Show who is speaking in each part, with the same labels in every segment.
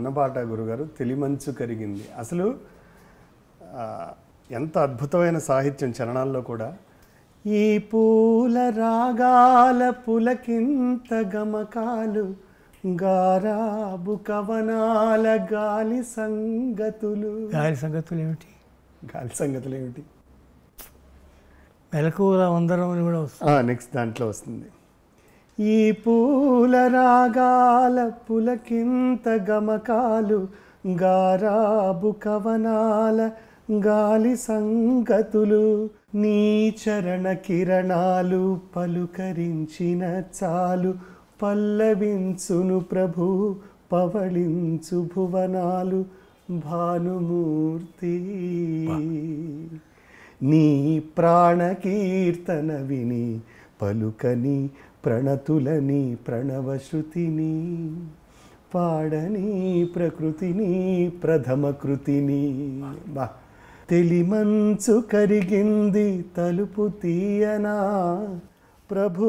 Speaker 1: చిన్న పాట గురుగారు తెలిమంచు కరిగింది అసలు ఆ, ఎంత అద్భుతమైన సాహిత్యం చరణాల్లో కూడా ఈ పూల రాగాల పులకింత గమకాలు గారాబు కవనాల గాలి సంగతులు
Speaker 2: గాలి సంగతులు ఏమిటి
Speaker 1: గాలి సంగతులు ఏమిటి
Speaker 2: మెలకువల వందరం అని కూడా వస్తుంది
Speaker 1: నెక్స్ట్ దాంట్లో వస్తుంది ఈ పూల రాగాల పులకింత గమకాలు గారాబు కవనాల గాలి సంగతులు నీ చరణ కిరణాలు పలుకరించిన చాలు పల్లవించును ప్రభు పవళించు భువనాలు భానుమూర్తి నీ ప్రాణ కీర్తన విని పలుకని ప్రణతులని ప్రణవశ్రుతిని పాడని ప్రకృతిని ప్రథమ కృతిని బా తెలిమంచు కరిగింది తలుపు తీయనా ప్రభు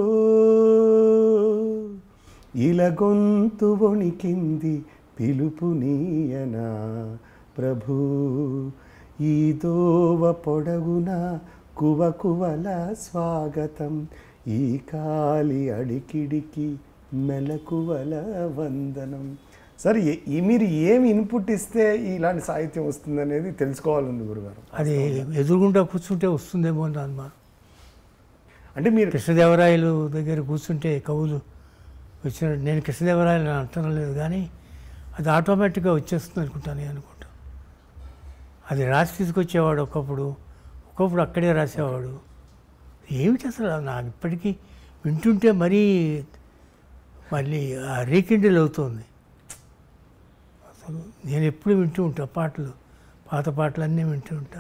Speaker 1: ఇలా గొంతు వణికింది పిలుపు నీయనా ప్రభు ఈ దోవ పొడవున కువ కువల స్వాగతం ఈ కాలి అడికిడికి మెలకువల వందనం సరే ఏ- ఈ మీరు ఏమి ఇన్పుట్ ఇస్తే ఇలాంటి సాహిత్యం వస్తుంది అనేది తెలుసుకోవాలండి గురుగారు
Speaker 2: అది ఎదురుగుండా కూర్చుంటే వస్తుందేమో అని అనుమానం
Speaker 1: అంటే మీరు
Speaker 2: కృష్ణదేవరాయలు దగ్గర కూర్చుంటే కవులు వచ్చిన నేను కృష్ణదేవరాయలు అంటడం లేదు కానీ అది ఆటోమేటిక్గా వచ్చేస్తుంది అనుకుంటాను నేను అనుకుంటా అది రాసి తీసుకొచ్చేవాడు ఒకప్పుడు ఒకప్పుడు అక్కడే రాసేవాడు ఏమిటి అసలు నాకు ఇప్పటికీ వింటుంటే మరీ మళ్ళీ ఆ రీకిండిల్ అవుతుంది అసలు నేను ఎప్పుడు వింటూ ఉంటా పాటలు పాత పాటలన్నీ వింటూ ఉంటా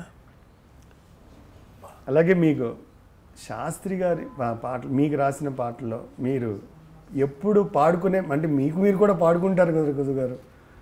Speaker 1: అలాగే మీకు శాస్త్రి గారి పా- పాటలు మీకు రాసిన పాటల్లో మీరు ఎప్పుడు పాడుకునే అంటే మీకు మీరు కూడా పాడుకుంటారు కదా గురుగారు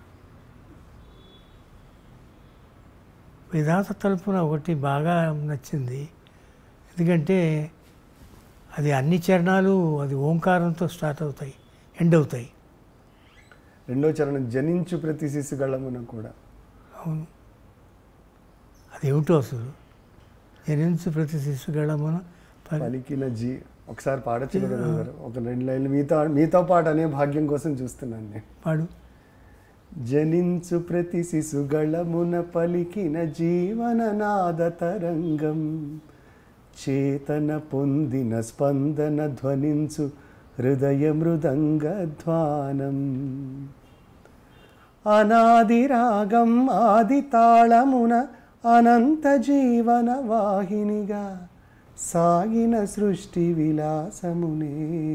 Speaker 2: విధాత తలుపున ఒకటి బాగా నచ్చింది ఎందుకంటే అది అన్ని చరణాలు అది ఓంకారంతో స్టార్ట్ అవుతాయి ఎండ్ అవుతాయి
Speaker 1: రెండో చరణం జనించు ప్రతి శిశుగళమున కూడా
Speaker 2: అవును అదేమిటో అసలు జనించు ప్రతి శిశుగళమున పలి-
Speaker 1: పలికిన జీ ఒకసారి పాడచ్చు కదా గురుగారు ఒక రెండు లైన్లు మీతో మీతో పాటు అనే భాగ్యం కోసం చూస్తున్నాను నేను
Speaker 2: పాడు
Speaker 1: జనించు ప్రతి శిశుగళమున పలికిన జీవననాద తరంగం చేతన పొందిన స్పందన ధ్వనించు హృదయ మృదంగ ధ్వానం అనాది రాగం ఆది తాళమున అనంత జీవన వాహినిగా సాగిన సృష్టి విలాసమునే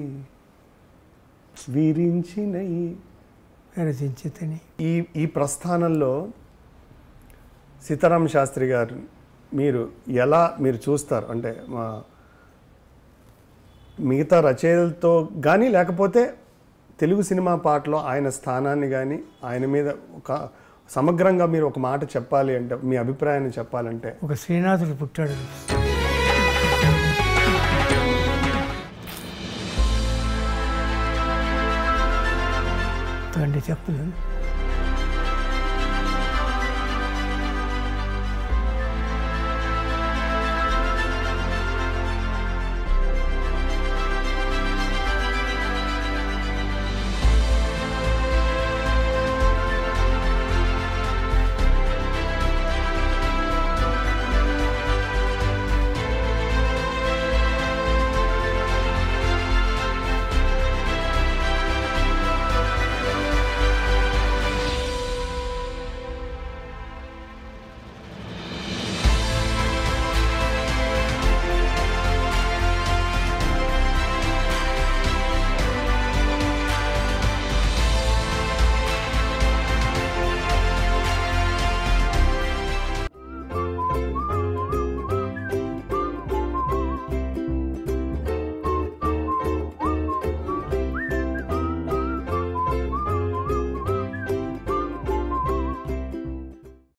Speaker 1: విరించిన ఈ
Speaker 2: రచించి తిని
Speaker 1: ఈ ఈ ప్రస్థానంలో సీతారామ శాస్త్రి గారు మీరు ఎలా మీరు చూస్తారు అంటే మా మిగతా రచయితలతో కానీ లేకపోతే తెలుగు సినిమా పాటలో ఆయన స్థానాన్ని కానీ ఆయన మీద ఒక సమగ్రంగా మీరు ఒక మాట చెప్పాలి అంటే మీ అభిప్రాయాన్ని చెప్పాలంటే
Speaker 2: ఒక శ్రీనాథుడు పుట్టాడు అంటే చెప్పలేదు